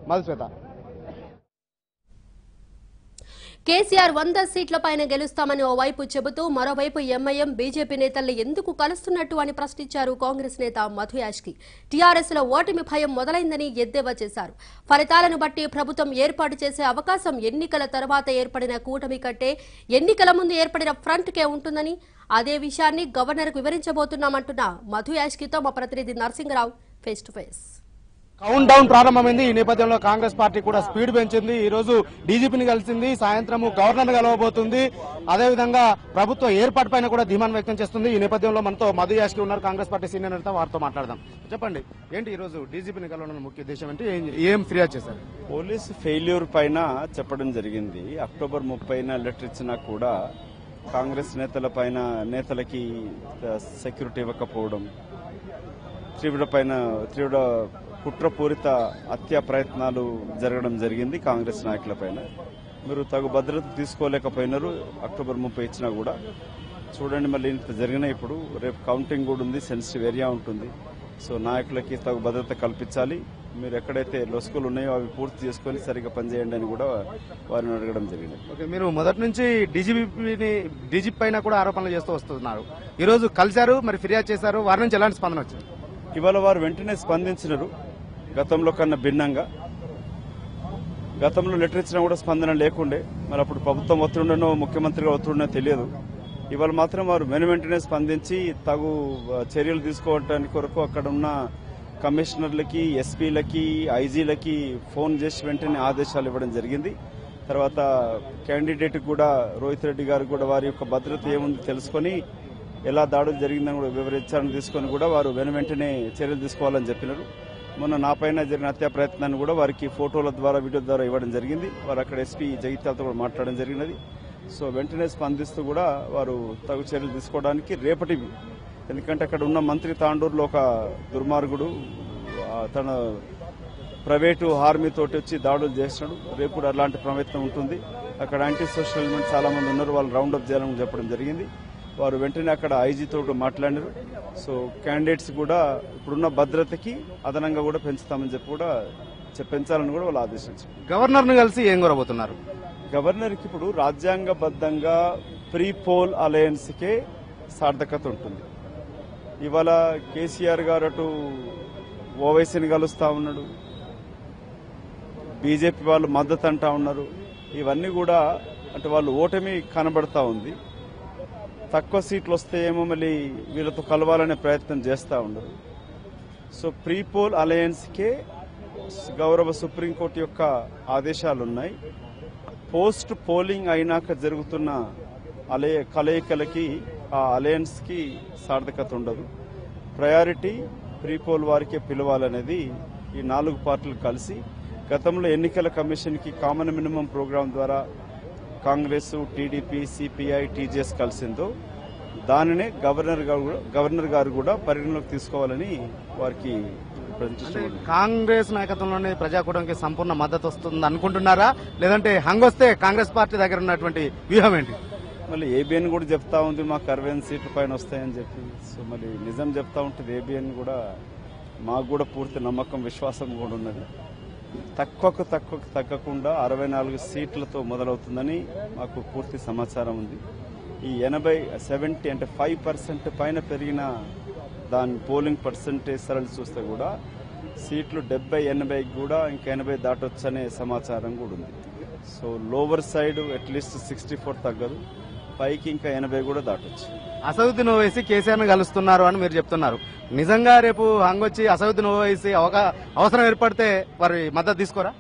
మధుశ్వేత కేసీఆర్ వంద సీట్లపైన గెలుస్తామని ఓవైపు చెబుతూ మరోవైపు ఎంఐఎం బీజేపీ నేతల్ని ఎందుకు కలుస్తున్నట్టు అని ప్రశ్నించారు కాంగ్రెస్ నేత మధు యాష్కి టీఆర్ఎస్ లో ఓటమి భయం మొదలైందని ఎద్దేవా చేశారు ఫలితాలను బట్టి ప్రభుత్వం ఏర్పాటు చేసే అవకాశం ఎన్నికల తర్వాత ఏర్పడిన కూటమి కంటే ఎన్నికల ముందు ఏర్పడిన ఫ్రంట్ కే ఉంటుందని అదే విషయాన్ని గవర్నర్కు వివరించబోతున్నామంటున్న మధు యాష్కితో మా ప్రతినిధి Narasingarao face to face count down ప్రారంభమైంది ఈ నేపథ్యంలో కాంగ్రెస్ పార్టీ కూడా స్పీడ్ పెంచింది ఈ రోజు డీజీపీని కలిసింది సాయంత్రం గవర్నర్ కలవబోతుంది అదేవిధంగా ప్రభుత్వ ఏర్పాటు పైన కూడా ధీమాన్ వ్యక్తం చేస్తుంది ఈ నేపథ్యంలో మనతో మధు యాష్కి ఉన్నారు కాంగ్రెస్ పార్టీ సీనియర్ నేత వారితో మాట్లాడదాం చెప్పండి ఏంటి ఈ రోజు డీజీపీని కలవడం ముఖ్య ఉద్దేశం ఏంటి ఏం- ఏం ఫిర్యాదు చేశారు పోలీసు ఫెయిల్యూర్ పైన చెప్పడం జరిగింది అక్టోబర్ ముప్పైన లెటర్ ఇచ్చినా కూడా కాంగ్రెస్ నేతల పైన నేతలకి ఆ, సెక్యూరిటీ ఇవ్వకపోవడం తీవ్ర పైన తీవ్ర కుట్రపూరిత హత్యా ప్రయత్నాలు జరగడం జరిగింది కాంగ్రెస్ నాయకుల పైన మీరు తగు భద్రత తీసుకోలేకపోయినారు అక్టోబర్ ముప్పై ఇచ్చినా కూడా చూడండి మళ్ళీ ఇంత జరిగినాయి ఇప్పుడు రేపు కౌంటింగ్ కూడా ఉంది సెన్సిటివ్ ఏరియా ఉంటుంది సో నాయకులకి తగు భద్రత కల్పించాలి మీరు ఎక్కడైతే లొసుకులు ఉన్నాయో అవి పూర్తి చేసుకొని సరిగ్గా పనిచేయండి అని కూడా వారిని అడగడం జరిగింది ఓకే మీరు మొదటి నుంచి డీజీపీని డీజీపీ పైన కూడా ఆరోపణలు చేస్తూ వస్తున్నారు ఈ రోజు కలిశారు మరి ఫిర్యాదు చేశారు వారి నుంచి ఎలాంటి స్పందన వచ్చింది ఇవాళ వారు వెంటనే స్పందించినారు గతంలో కన్నా భిన్నంగా గతంలో లెటర్ ఇచ్చినా కూడా స్పందన లేకుండే మరి అప్పుడు ప్రభుత్వం ఒత్తిడినో ముఖ్యమంత్రిగా ఒత్తిడినో తెలియదు ఇవాళ మాత్రం వారు వెను వెంటనే స్పందించి తగు ఆ, చర్యలు తీసుకోవడానికి కొరకు అక్కడ ఉన్న కమిషనర్లకి ఎస్పీలకి ఐజీలకి ఫోన్ చేసి వెంటనే ఆదేశాలు ఇవ్వడం జరిగింది తర్వాత క్యాండిడేట్ కూడా రోహిత్ రెడ్డి గారు కూడా వారి యొక్క భద్రత ఏముంది తెలుసుకొని ఎలా దాడులు జరిగిందని కూడా వివరించాలని తీసుకొని కూడా వారు వెను వెంటనే చర్యలు తీసుకోవాలని చెప్పినారు మొన్న నాపైన జరిగిన హత్యా ప్రయత్నాన్ని కూడా వారికి ఫోటోల ద్వారా వీడియో ద్వారా ఇవ్వడం జరిగింది వారు అక్కడ ఎస్పీ జగిత్యాలతో కూడా మాట్లాడడం జరిగినది సో వెంటనే స్పందిస్తూ కూడా వారు తగు చర్యలు తీసుకోవడానికి రేపటి ఎందుకంటే అక్కడ ఉన్న మంత్రి తాండూరులో ఒక దుర్మార్గుడు ఆ, తన ప్రైవేటు ఆర్మీ తోటి వచ్చి దాడులు చేస్తున్నాడు రేపు కూడా అలాంటి ప్రయత్నం ఉంటుంది అక్కడ యాంటీ సోషల్ ఎలిమెంట్ చాలా మంది ఉన్నారు వాళ్ళు రౌండ్ అప్ చేయాలని చెప్పడం జరిగింది వారు వెంటనే అక్కడ ఐజీ తోటి మాట్లాడినారు సో క్యాండిడేట్స్ కూడా ఇప్పుడున్న భద్రతకి అదనంగా కూడా పెంచుతామని చెప్పి కూడా చె- పెంచాలని కూడా వాళ్ళు ఆదేశించారు గవర్నర్ ను కలిసి ఏం కోరబోతున్నారు గవర్నర్కి ఇప్పుడు రాజ్యాంగబద్ధంగా ప్రీ పోల్ అలయన్స్ కే సార్థకత ఉంటుంది ఇవాళ కేసీఆర్ గారు అటు ఓవైసీని కలుస్తా ఉన్నాడు బీజేపీ వాళ్ళు మద్దతు అంటా ఉన్నారు ఇవన్నీ కూడా అంటే వాళ్ళు ఓటమి కనబడతా ఉంది తక్కువ సీట్లు వస్తే ఏమో మళ్ళీ వీళ్ళతో కలవాలనే ప్రయత్నం చేస్తూ ఉండరు సో ప్రీ పోల్ అలయన్స్కే గౌరవ సుప్రీంకోర్టు యొక్క ఆదేశాలు ఉన్నాయి పోస్ట్ పోలింగ్ అయినాక జరుగుతున్న అలయ కలయికలకి ఆ అలయన్స్ కి సార్థకత ఉండదు ప్రయారిటీ ప్రీ పోల్ వారికే పిలవాలనేది ఈ నాలుగు పార్టీలు కలిసి గతంలో ఎన్నికల కమిషన్ కి కామన్ మినిమం ప్రోగ్రాం ద్వారా కాంగ్రెస్ టీడీపీ సిపిఐ టీజేఎస్ కలిసిందో దానినే గవర్నర్ గారు కూడా- గవర్నర్ గారు కూడా పరిగణలోకి తీసుకోవాలని వారికి ప్రశ్నించడం జరిగింది. కాంగ్రెస్ నాయకత్వంలోని ప్రజాకూటమికి సంపూర్ణ మద్దతు వస్తుంది అనుకుంటున్నారా లేదంటే హంగొస్తే కాంగ్రెస్ పార్టీ దగ్గర ఉన్నటువంటి వ్యూహం ఏంటి మళ్ళీ ఏబిఎన్ కూడా చెప్తా ఉంది మాకు అరవై ఎనిమిది సీట్ల పైన వస్తాయని చెప్పి సో మళ్ళీ నిజం చెప్తా ఉంటుంది ఏబిఎన్ కూడా మాకు కూడా పూర్తి నమ్మకం విశ్వాసం కూడా ఉన్నది తక్కువకు తక్కువకు తగ్గకుండా అరవై నాలుగు సీట్లతో మొదలవుతుందని మాకు పూర్తి సమాచారం ఉంది ఈ ఎనభై సెవెంటీ అంటే ఫైవ్ పర్సెంట్ పైన పెరిగిన దాని పోలింగ్ పర్సంటేజ్ సరళి చూస్తే కూడా సీట్లు డెబ్బై ఎనభై కూడా ఇంకా ఎనభై దాటొచ్చనే సమాచారం కూడా ఉంది so lower side at least sixty four తగ్గదు పైకి ఇంకా ఎనభై కూడా దాటొచ్చు అసదుద్దీన్ ఓవైసీ కేసీఆర్ ను కలుస్తున్నారు అని మీరు చెప్తున్నారు నిజంగా రేపు హంగొచ్చి అసదుద్దీన్ ఓవైసీ అవకా- అవసరం ఏర్పడితే వారి మద్దతు తీసుకోరా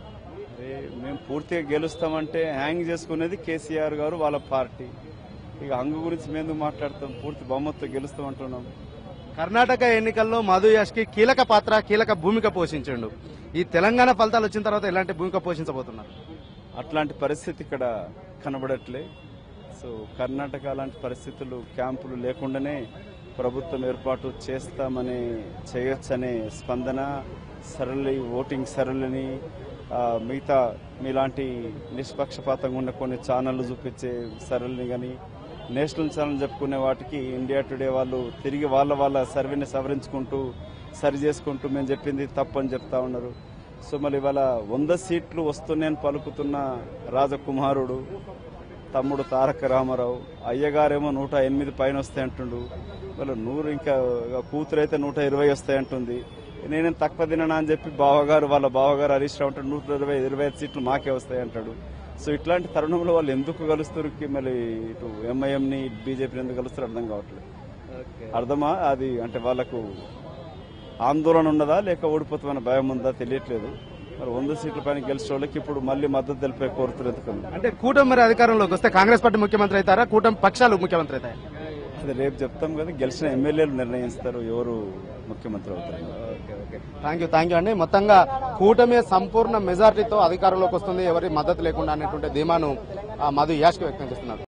అరే మేము పూర్తిగా గెలుస్తామంటే హ్యాంగ్ చేసుకునేది కేసీఆర్ గారు వాళ్ళ పార్టీ ఇక హంగు గురించి మేము ఎందుకు మాట్లాడతాం పూర్తి బహుమతితో గెలుస్తామంటున్నాం కర్ణాటక ఎన్నికల్లో మధు యాష్ కి కీలక పాత్ర కీలక భూమిక పోషించిండు ఈ తెలంగాణ ఫలితాలు వచ్చిన తర్వాత ఎలాంటి భూమిక పోషించబోతున్నారు అట్లాంటి పరిస్థితి ఇక్కడ కనబడట్లే సో కర్ణాటక లాంటి పరిస్థితులు క్యాంపులు లేకుండానే ప్రభుత్వం ఏర్పాటు చేస్తామనే చేయొచ్చనే స్పందన సరళి ఓటింగ్ సరళిని ఆ, మిగతా మీలాంటి నిష్పక్షపాతంగా ఉన్న కొన్ని ఛానళ్లు చూపించే సరళిని కానీ నేషనల్ ఛానల్ చెప్పుకునే వాటికి ఇండియా టుడే వాళ్ళు తిరిగి వాళ్ళ వాళ్ళ సర్వేని సవరించుకుంటూ సరి చేసుకుంటూ మేము చెప్పింది తప్పు అని చెప్తా ఉన్నారు సో మళ్ళీ ఇవాళ వంద సీట్లు వస్తున్నాయని పలుకుతున్న రాజకుమారుడు తమ్ముడు తారక రామారావు అయ్యగారేమో నూట ఎనిమిది పైన వస్తాయి అంటుండు వాళ్ళు నూరు ఇంకా కూతురు అయితే నూట ఇరవై వస్తాయి అంటుంది నేనేం తక్కువ తిననా అని చెప్పి బావగారు వాళ్ళ బావగారు హరీష్ రావు అంటాడు నూట ఇరవై ఇరవై ఐదు సీట్లు మాకే వస్తాయి అంటాడు సో ఇట్లాంటి తరుణంలో వాళ్ళు ఎందుకు కలుస్తారు మళ్ళీ ఇటు ఎంఐఎంని బీజేపీని ఎందుకు కలుస్తారు అర్థం కావట్లేదు అర్థమా అది అంటే వాళ్ళకు ఆందోళన ఉన్నదా లేక ఓడిపోతామన్న భయం ఉందా తెలియట్లేదు మరి వంద సీట్ల పైన గెలిచిన వాళ్ళకి ఇప్పుడు మళ్ళీ మద్దతు తెలిపే కోరుతున్నారు ఎందుకని అంటే కూటమి మరి అధికారంలోకి వస్తే కాంగ్రెస్ పార్టీ ముఖ్యమంత్రి అవుతారా కూటమి పక్షాలు ముఖ్యమంత్రి అవుతాయి అది రేపు చెప్తాం కదా గెలిచిన ఎమ్మెల్యేలు నిర్ణయిస్తారు ఎవరు ముఖ్యమంత్రి అవుతారు థ్యాంక్ యూ థ్యాంక్ యూ అండి మొత్తంగా కూటమి సంపూర్ణ మెజార్టీతో అధికారంలోకి వస్తుంది ఎవరి మద్దతు లేకుండా అనేటువంటి ధీమాను ఆ, మధు యాష్కి వ్యక్తం చేస్తున్నారు